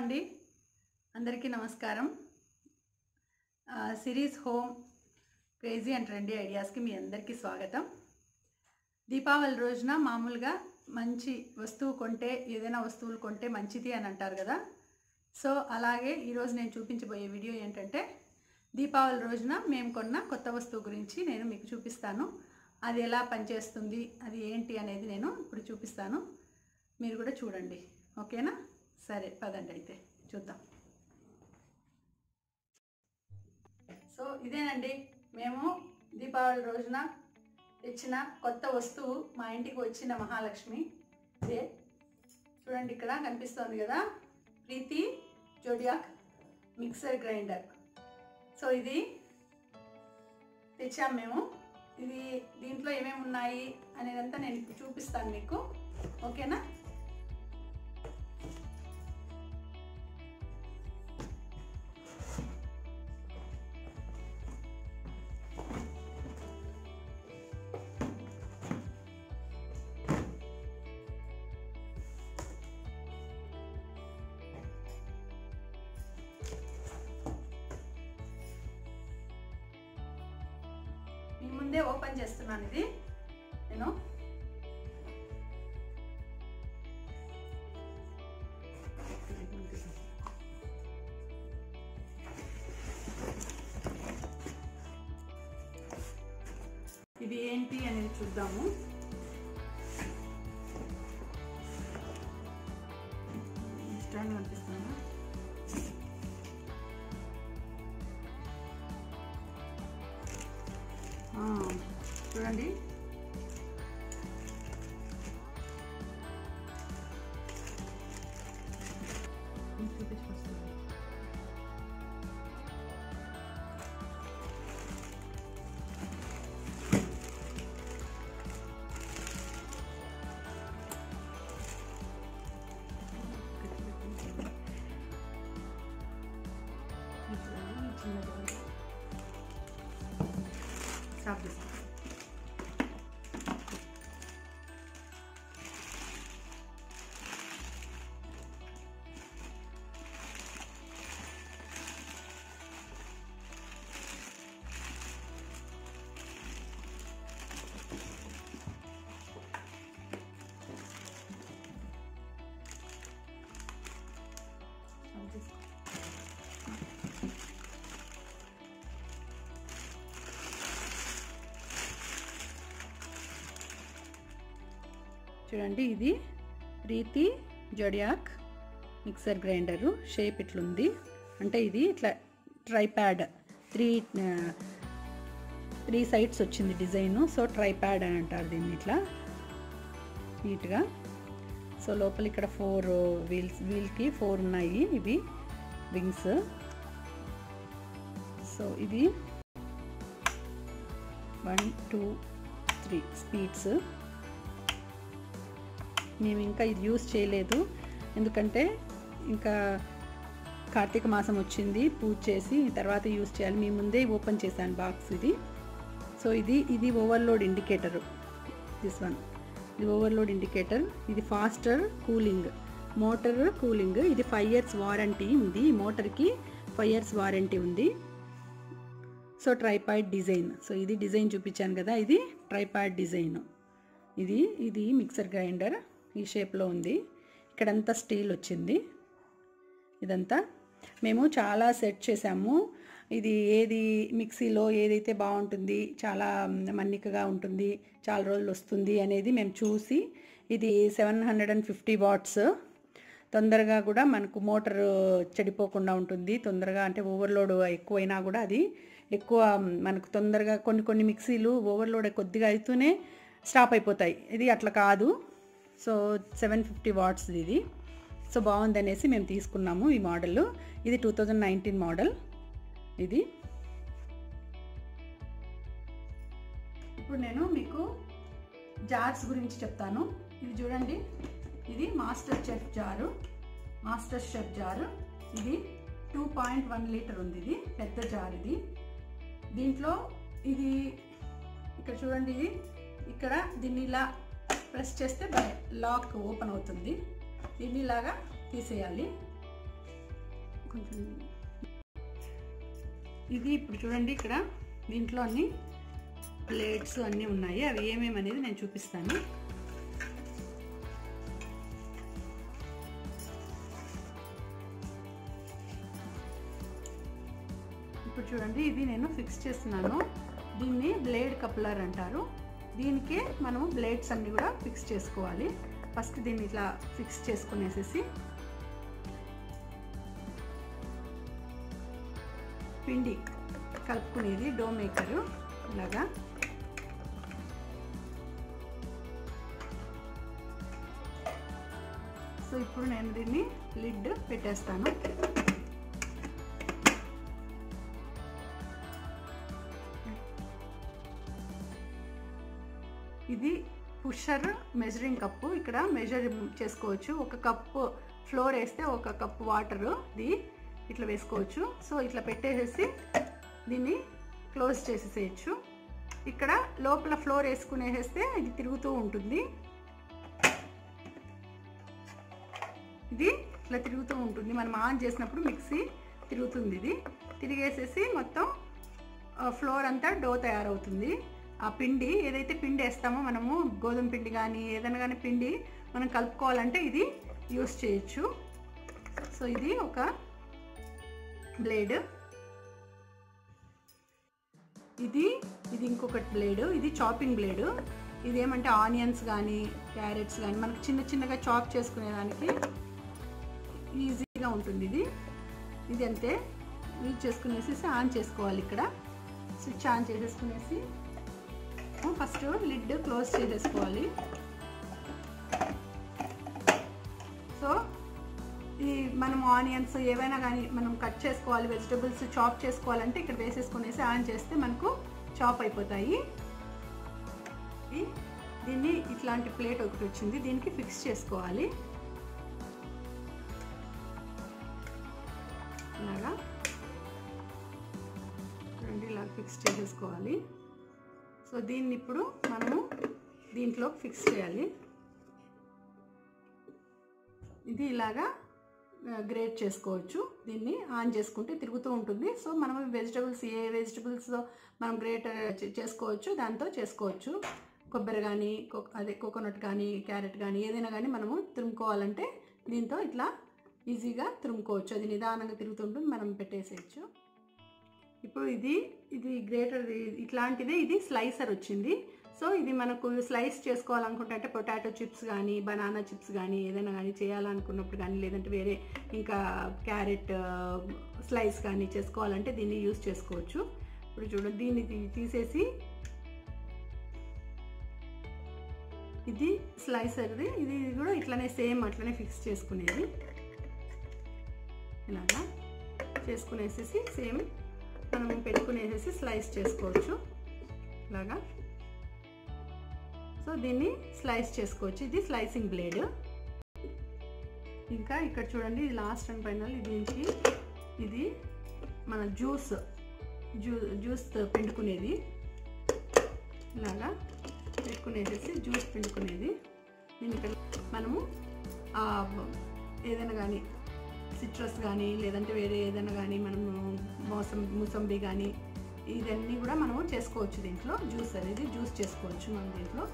అండి అందరికీ నమస్కారం ఆ, series home crazy and trendy ఐడియాస్కి మీ అందరికీ స్వాగతం దీపావళి రోజున మామూలుగా మంచి వస్తువు కొంటే ఏదైనా వస్తువులు కొంటే మంచిది అని అంటారు కదా సో అలాగే ఈరోజు నేను చూపించబోయే వీడియో ఏంటంటే దీపావళి రోజున మేము కొన్న కొత్త వస్తువు గురించి నేను మీకు చూపిస్తాను అది ఎలా పనిచేస్తుంది అది ఏంటి అనేది నేను ఇప్పుడు చూపిస్తాను మీరు కూడా చూడండి ఓకేనా సరే పదండి అయితే చూద్దాం సో ఇదేనండి మేము దీపావళి రోజున తెచ్చిన కొత్త వస్తువు మా ఇంటికి వచ్చిన మహాలక్ష్మి ఇదే చూడండి ఇక్కడ కనిపిస్తోంది కదా Preethi Zodiac mixer grinder so ఇది తెచ్చాం మేము ఇది దీంట్లో ఏమేమి ఉన్నాయి అనేదంతా నేను ఇప్పుడు చూపిస్తాను మీకు ఓకేనా మీ ముందే ఓపెన్ చేస్తున్నాను ఇది నేను ఇది ఏంటి అనేది చూద్దాము స్టాండ్ కనిపిస్తుందా ఆ, చూడండి స్టాప్ చేస్తాను స్టాప్ చేసుకో చూడండి ఇది Preethi Zodiac mixer grinder shape ఇట్లుంది అంటే ఇది ఇట్లా ట్రైప్యాడ్ త్రీ త్రీ సైడ్స్ వచ్చింది డిజైను సో ట్రైప్యాడ్ అని అంటారు దీన్ని ఇట్లా నీట్గా సో లోపల ఇక్కడ ఫోర్ వీల్స్ వీల్కి ఫోర్ ఉన్నాయి ఇవి వింగ్స్ సో ఇది వన్ టూ త్రీ స్పీడ్స్ మేము ఇంకా ఇది యూస్ చేయలేదు ఎందుకంటే ఇంకా కార్తీక మాసం వచ్చింది పూజ చేసి తర్వాత యూస్ చేయాలి మీ ముందే ఓపెన్ చేశాను బాక్స్ ఇది సో ఇది ఇది ఓవర్లోడ్ ఇండికేటర్ దిస్ వన్ ఇది ఓవర్లోడ్ ఇండికేటర్ ఇది ఫాస్టర్ కూలింగ్ మోటార్ కూలింగ్ ఇది ఫైవ్ ఇయర్స్ వారంటీ ఉంది ఈ మోటార్కి ఫైవ్ ఇయర్స్ వారంటీ ఉంది సో ట్రైపాయిడ్ డిజైన్ సో ఇది డిజైన్ చూపించాను కదా ఇది ట్రైపాయిడ్ డిజైన్ ఇది ఇది మిక్సర్ గ్రైండర్ ఈ షేప్లో ఉంది ఇక్కడంతా స్టీల్ వచ్చింది ఇదంతా మేము చాలా సెట్ చేసాము ఇది ఏది మిక్సీలో ఏదైతే బాగుంటుంది చాలా మన్నికగా ఉంటుంది చాలా రోజులు వస్తుంది అనేది మేము చూసి ఇది seven hundred and fifty watts తొందరగా కూడా మనకు మోటార్ చెడిపోకుండా ఉంటుంది తొందరగా అంటే ఓవర్లోడ్ ఎక్కువైనా కూడా అది ఎక్కువ మనకు తొందరగా కొన్ని కొన్ని మిక్సీలు ఓవర్లోడ్ కొద్దిగా అవుతూనే స్టాప్ అయిపోతాయి ఇది అట్లా కాదు సో సెవెన్ ఫిఫ్టీ వాట్స్ ఇది సో బాగుందనేసి మేము తీసుకున్నాము ఈ మోడల్ ఇది టూ థౌజండ్ నైన్టీన్ మోడల్ ఇది ఇప్పుడు నేను మీకు జార్స్ గురించి చెప్తాను ఇది చూడండి ఇది master chef jar master chef jar ఇది టూ పాయింట్ వన్ లీటర్ ఉంది ఇది పెద్ద జార్ ఇది దీంట్లో ఇది ఇక్కడ చూడండి ఇది ఇక్కడ దీన్ని ఇలా ప్రెస్ చేస్తే లాక్ ఓపెన్ అవుతుంది దీన్ని ఇలాగా తీసేయాలి కొంచెం ఇది ఇప్పుడు చూడండి ఇక్కడ దీంట్లో అన్ని ప్లేట్స్ అన్నీ ఉన్నాయి అవి ఏమేమి అనేది నేను చూపిస్తాను ఇప్పుడు చూడండి ఇది నేను ఫిక్స్ చేస్తున్నాను దీన్ని బ్లేడ్ కప్లర్ అంటారు దీనికే మనము బ్లేడ్స్ అన్ని కూడా ఫిక్స్ చేసుకోవాలి ఫస్ట్ దీన్ని ఇట్లా ఫిక్స్ చేసుకునేసేసి పిండి కలుపుకునేది డో మేకరు ఇలాగా సో ఇప్పుడు నేను దీన్ని లిడ్ పెట్టేస్తాను ఇది పుషర్ మెజరింగ్ కప్పు ఇక్కడ మెజర్ చేసుకోవచ్చు ఒక కప్పు ఫ్లోర్ వేస్తే ఒక కప్పు వాటర్ ఇది ఇట్లా వేసుకోవచ్చు సో ఇట్లా పెట్టేసేసి దీన్ని క్లోజ్ చేసేసేయచ్చు ఇక్కడ లోపల ఫ్లోర్ వేసుకునేసేస్తే ఇది తిరుగుతూ ఉంటుంది ఇది ఇట్లా తిరుగుతూ ఉంటుంది మనం ఆన్ చేసినప్పుడు మిక్సీ తిరుగుతుంది ఇది తిరిగేసేసి మొత్తం ఫ్లోర్ అంతా డో తయారవుతుంది ఆ పిండి ఏదైతే పిండి వేస్తామో మనము గోధుమ పిండి కానీ ఏదైనా కానీ పిండి మనం కలుపుకోవాలంటే ఇది యూస్ చేయొచ్చు సో ఇది ఒక బ్లేడ్ ఇది ఇది ఇంకొకటి బ్లేడ్ ఇది చాపింగ్ బ్లేడ్ ఇది ఏమంటే ఆనియన్స్ కానీ క్యారెట్స్ కానీ మనకు చిన్న చిన్నగా చాప్ చేసుకునేదానికి ఈజీగా ఉంటుంది ఇది ఇది అంతే యూజ్ చేసుకునేసి ఆన్ చేసుకోవాలి ఇక్కడ స్విచ్ ఆన్ చేసేసుకునేసి ఫస్ట్ లిడ్ క్లోజ్ చేసేసుకోవాలి సో ఈ మనం ఆనియన్స్ ఏవైనా కానీ మనం కట్ చేసుకోవాలి వెజిటబుల్స్ చాప్ చేసుకోవాలంటే ఇక్కడ వేసేసుకునేసి ఆన్ చేస్తే మనకు చాప్ అయిపోతాయి దీన్ని ఇట్లాంటి ప్లేట్ ఒకటి వచ్చింది దీనికి ఫిక్స్ చేసుకోవాలి ఇలాగా చూడండి ఇలా ఫిక్స్ చేసేసుకోవాలి సో దీన్ని ఇప్పుడు మనము దీంట్లో ఫిక్స్ చేయాలి ఇది ఇలాగా గ్రేట్ చేసుకోవచ్చు దీన్ని ఆన్ చేసుకుంటే తిరుగుతూ ఉంటుంది సో మనం వెజిటబుల్స్ ఏ వెజిటబుల్స్ మనం గ్రేట్ చేసుకోవచ్చు దాంతో చేసుకోవచ్చు కొబ్బరి కానీ అదే కోకోనట్ కానీ క్యారెట్ కానీ ఏదైనా కానీ మనము తురుముకోవాలంటే దీంతో ఇట్లా ఈజీగా తురుముకోవచ్చు అది నిదానంగా తిరుగుతుంటుంది మనం పెట్టేసేయచ్చు ఇప్పుడు ఇది ఇది గ్రేటర్ ఇట్లాంటిదే ఇది స్లైసర్ వచ్చింది సో ఇది మనకు స్లైస్ చేసుకోవాలనుకుంటే అంటే పొటాటో చిప్స్ కానీ బనానా చిప్స్ కానీ ఏదైనా కానీ చేయాలనుకున్నప్పుడు కానీ లేదంటే వేరే ఇంకా క్యారెట్ స్లైస్ కానీ చేసుకోవాలంటే దీన్ని యూస్ చేసుకోవచ్చు ఇప్పుడు చూడండి దీన్ని తీసేసి ఇది స్లైసర్ది ఇది కూడా ఇట్లనే సేమ్ అట్లనే ఫిక్స్ చేసుకునేది ఇలాగా చేసుకునేసేసి సేమ్ మనం పెట్టుకునేసేసి స్లైస్ చేసుకోవచ్చు ఇలాగా సో దీన్ని స్లైస్ చేసుకోవచ్చు ఇది స్లైసింగ్ బ్లేడ్ ఇంకా ఇక్కడ చూడండి ఇది లాస్ట్ అండ్ ఫైనల్ ఇది నుంచి ఇది మన జ్యూస్ జ్యూ జ్యూస్ పిండుకునేది ఇలాగా పెట్టుకునేసేసి జ్యూస్ పిండుకునేది దీని ఇక్కడ మనము ఏదైనా కానీ సిట్రస్ కానీ లేదంటే వేరే ఏదైనా కానీ మనము మోసం మూసంబి కానీ ఇదన్నీ కూడా మనము చేసుకోవచ్చు దీంట్లో జ్యూస్ అనేది జ్యూస్ చేసుకోవచ్చు మనం దీంట్లో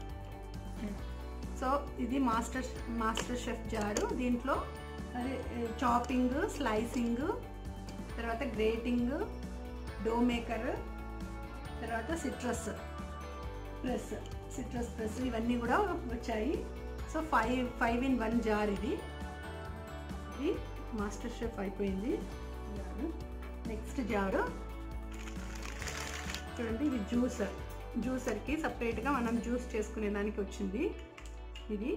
సో ఇది మాస్టర్ మాస్టర్ షెఫ్ జారు దీంట్లో అదే చాపింగ్ స్లైసింగ్ తర్వాత గ్రేటింగ్ డో మేకర్ తర్వాత సిట్రస్ ప్లస్ సిట్రస్ ప్లస్ ఇవన్నీ కూడా వచ్చాయి so five five in one jar ఇది ఇది మాస్టర్ షెఫ్ అయిపోయింది జారు నెక్స్ట్ జారు చూడండి ఇది జ్యూసర్ జ్యూసర్కి సపరేట్గా మనం జ్యూస్ చేసుకునే దానికి వచ్చింది ఇది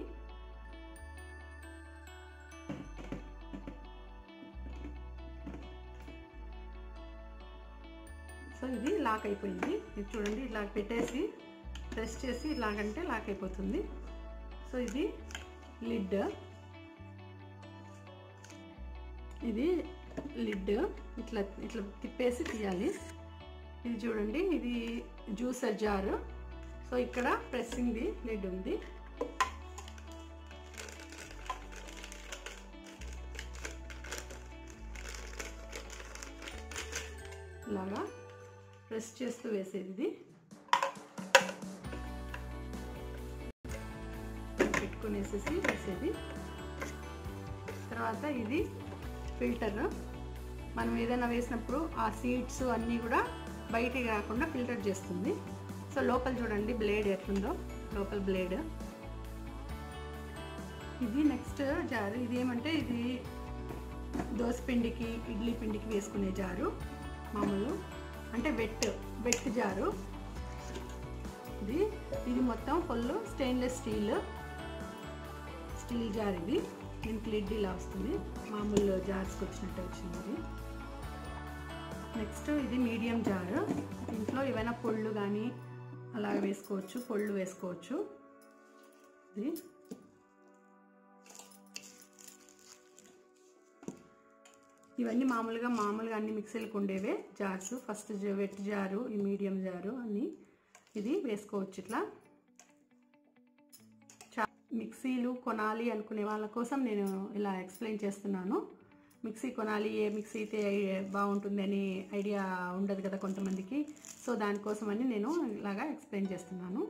సో ఇది లాక్ అయిపోయింది ఇది చూడండి ఇలా పెట్టేసి ప్రెస్ చేసి ఇలాగంటే లాక్ అయిపోతుంది సో ఇది లిడ్ ఇది లిడ్ ఇట్లా ఇట్లా తిప్పేసి తీయాలి ఇది చూడండి ఇది జ్యూసర్ జార్ సో ఇక్కడ ప్రెస్సింగ్ది లిడ్ ఉంది ఇలాగా ప్రెస్ చేస్తూ వేసేది ఇది పెట్టుకొని వేసేసి వేసేది తర్వాత ఇది ఫిల్టర్ మనం ఏదైనా వేసినప్పుడు ఆ సీడ్స్ అన్నీ కూడా బయటికి రాకుండా ఫిల్టర్ చేస్తుంది సో లోపల చూడండి బ్లేడ్ ఎట్లుందో లోపల బ్లేడ్ ఇది నెక్స్ట్ జారు ఇది ఏమంటే ఇది దోశ పిండికి ఇడ్లీ పిండికి వేసుకునే జారు మామూలు అంటే వెట్ వెట్ జారు ఇది ఇది మొత్తం full stainless steel steel jar ఇది దీనికి లిడ్ ఇలా వస్తుంది మామూలు జార్స్కి వచ్చినట్టు వచ్చింది ఇది నెక్స్ట్ ఇది మీడియం జార్ దీంట్లో ఏవైనా పొళ్ళు కానీ అలా వేసుకోవచ్చు పొళ్ళు వేసుకోవచ్చు ఇది ఇవన్నీ మామూలుగా మామూలుగా అన్ని మిక్సీలకు ఉండేవే జార్స్ ఫస్ట్ వెట్ జారు ఈ మీడియం జారు అన్నీ ఇది వేసుకోవచ్చు ఇట్లా చా మిక్సీలు కొనాలి అనుకునే వాళ్ళ కోసం నేను ఇలా ఎక్స్ప్లెయిన్ చేస్తున్నాను మిక్సీ కొనాలి ఏ మిక్సీ అయితే బాగుంటుంది అని ఐడియా ఉండదు కదా కొంతమందికి సో దానికోసమని నేను ఇలాగా ఎక్స్ప్లెయిన్ చేస్తున్నాను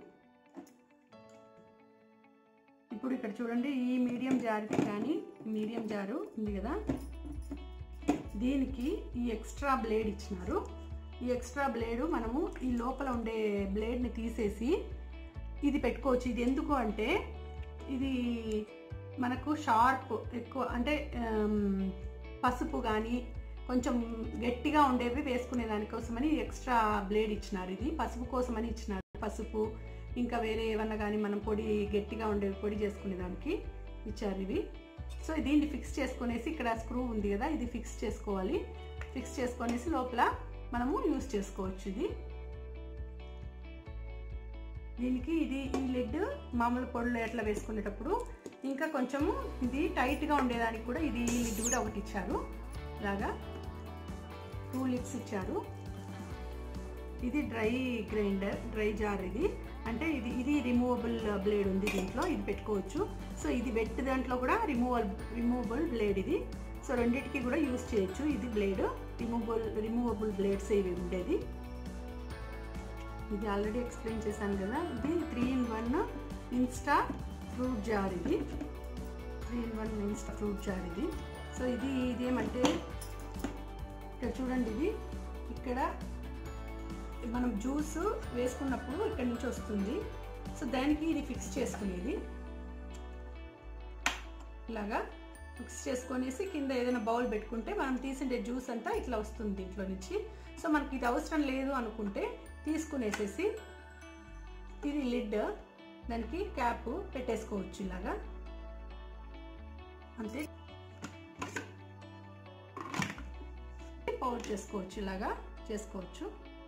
ఇప్పుడు ఇక్కడ చూడండి ఈ మీడియం జార్కి కానీ మీడియం జారు ఉంది కదా దీనికి ఈ ఎక్స్ట్రా బ్లేడ్ ఇచ్చినారు ఈ ఎక్స్ట్రా బ్లేడు మనము ఈ లోపల ఉండే బ్లేడ్ని తీసేసి ఇది పెట్టుకోవచ్చు ఇది ఎందుకు అంటే ఇది మనకు షార్ప్ ఎక్కువ అంటే పసుపు కానీ కొంచెం గట్టిగా ఉండేవి వేసుకునే దానికోసమని ఎక్స్ట్రా బ్లేడ్ ఇచ్చినారు ఇది పసుపు కోసమని ఇచ్చినారు పసుపు ఇంకా వేరే ఏమన్నా కానీ మనం పొడి గట్టిగా ఉండేవి పొడి చేసుకునే దానికి ఇచ్చారు ఇవి సో దీన్ని ఫిక్స్ చేసుకునేసి ఇక్కడ స్క్రూ ఉంది కదా ఇది ఫిక్స్ చేసుకోవాలి ఫిక్స్ చేసుకునేసి లోపల మనము యూస్ చేసుకోవచ్చు ఇది దీనికి ఇది ఈ లిడ్ మామూలు పొడులు ఎట్లా వేసుకునేటప్పుడు ఇంకా కొంచెము ఇది టైట్గా ఉండేదానికి కూడా ఇది ఈ లిడ్ కూడా ఒకటి ఇచ్చారు ఇలాగా టూ లిడ్స్ ఇచ్చారు ఇది డ్రై గ్రైండర్ డ్రై జార్ ఇది అంటే ఇది ఇది రిమూవబుల్ బ్లేడ్ ఉంది దీంట్లో ఇది పెట్టుకోవచ్చు సో ఇది వెట్ దాంట్లో కూడా రిమూవల్ రిమూవబుల్ బ్లేడ్ ఇది సో రెండింటికి కూడా యూస్ చేయొచ్చు ఇది బ్లేడ్ రిమూవబుల్ రిమూవబుల్ బ్లేడ్స్ ఇవి ఉండేది ఇది ఆల్రెడీ ఎక్స్ప్లెయిన్ చేశాను కదా ఇది three in one insta fruit jar ఇది three in one insta fruit jar ఇది సో ఇది ఇదేమంటే ఇక్కడ చూడండి ఇది ఇక్కడ మనం జ్యూస్ వేసుకున్నప్పుడు ఇక్కడ నుంచి వస్తుంది సో దానికి ఇది ఫిక్స్ చేసుకునేది ఇలాగా ఫిక్స్ చేసుకొనేసి కింద ఏదైనా బౌల్ పెట్టుకుంటే మనం తీసిండే జ్యూస్ అంతా ఇట్లా వస్తుంది దీంట్లో నుంచి సో మనకి ఇది అవసరం లేదు అనుకుంటే తీసుకునేసేసి ఇది లిడ్ దానికి క్యాప్ పెట్టేసుకోవచ్చు ఇలాగా అంతే పౌడ్ చేసుకోవచ్చు ఇలాగా చేసుకోవచ్చు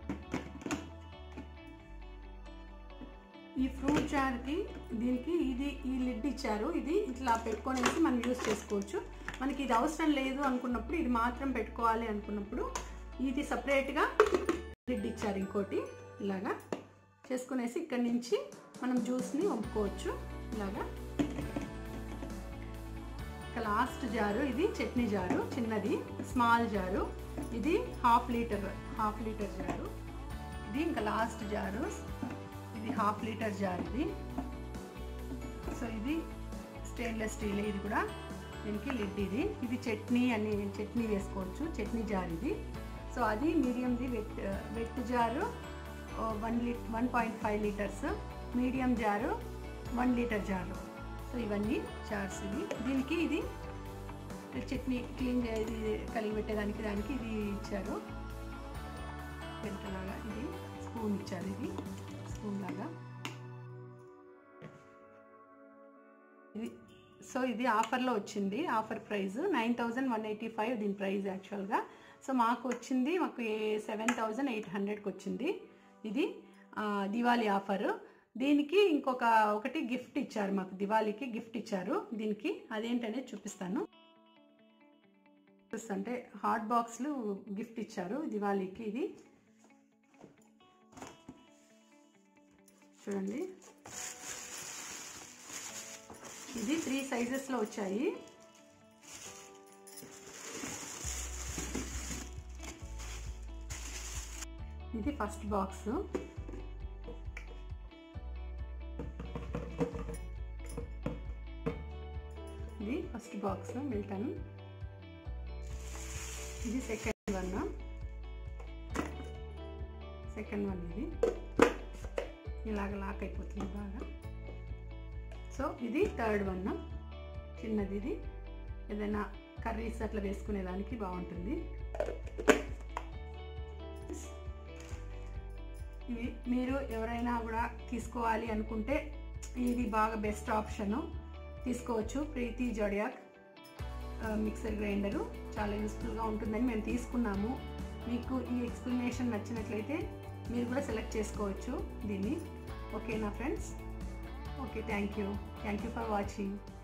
ఈ ఫ్రూట్ జార్కి దీనికి ఇది ఈ లిడ్ ఇచ్చారు ఇది ఇట్లా పెట్టుకొనేసి మనం యూస్ చేసుకోవచ్చు మనకి ఇది అవసరం లేదు అనుకున్నప్పుడు ఇది మాత్రం పెట్టుకోవాలి అనుకున్నప్పుడు ఇది సపరేట్గా లిడ్ ఇచ్చారు ఇంకోటి ఇలాగా చేసుకునేసి ఇక్కడి నుంచి మనం జ్యూస్ని వంపుకోవచ్చు ఇలాగా ఇక లాస్ట్ జారు ఇది చట్నీ జారు చిన్నది స్మాల్ జారు ఇది half litre half litre jar ఇది ఇంకా లాస్ట్ జారు ఇది హాఫ్ లీటర్ జార్ ఇది సో ఇది స్టెయిన్లెస్ స్టీల్ ఇది కూడా దీనికి లిడ్ ఇది ఇది చట్నీ అని చట్నీ వేసుకోవచ్చు చట్నీ జార్ ఇది సో అది మీడియంది వెట్ వెట్ జారు వన్ లీ one point five litres medium jar one litre jar so ఇవన్నీ జార్స్ ఇవి దీనికి ఇది చట్నీ క్లీన్ ఇది కలిగి పెట్టేదానికి దానికి ఇది ఇచ్చారు పెంటలాగా ఇది స్పూన్ ఇచ్చారు ఇది స్పూన్ లాగా ఇది సో ఇది ఆఫర్లో వచ్చింది offer price nine thousand one eighty five దీని ప్రైస్ యాక్చువల్గా సో మాకు వచ్చింది మాకు సెవెన్ థౌజండ్ ఎయిట్ హండ్రెడ్కి వచ్చింది ఇది దివాళీ ఆఫర్ దీనికి ఇంకొక ఒకటి గిఫ్ట్ ఇచ్చారు మాకు దివాళీకి గిఫ్ట్ ఇచ్చారు దీనికి అదేంటనేది చూపిస్తాను అంటే హాట్ బాక్స్లు గిఫ్ట్ ఇచ్చారు దివాళీకి ఇది చూడండి ఇది త్రీ సైజెస్లో వచ్చాయి ఇది ఫస్ట్ బాక్స్ ఇది ఫస్ట్ బాక్స్ మిల్టన్ ఇది సెకండ్ వన్ సెకండ్ వన్ ఇది ఇలాగ లాక్ అయిపోతుంది బాగా సో ఇది థర్డ్ వన్ చిన్నది ఇది ఏదైనా కర్రీస్ అట్లా వేసుకునేదానికి బాగుంటుంది ఇవి మీరు ఎవరైనా కూడా తీసుకోవాలి అనుకుంటే ఇది బాగా బెస్ట్ ఆప్షను తీసుకోవచ్చు ప్రీతి జోడియాక్ మిక్సర్ గ్రైండరు చాలా యూస్ఫుల్గా ఉంటుందని మేము తీసుకున్నాము మీకు ఈ ఎక్స్ప్లెనేషన్ నచ్చినట్లయితే మీరు కూడా సెలెక్ట్ చేసుకోవచ్చు దీన్ని ఓకేనా friends okay thank you thank you for watching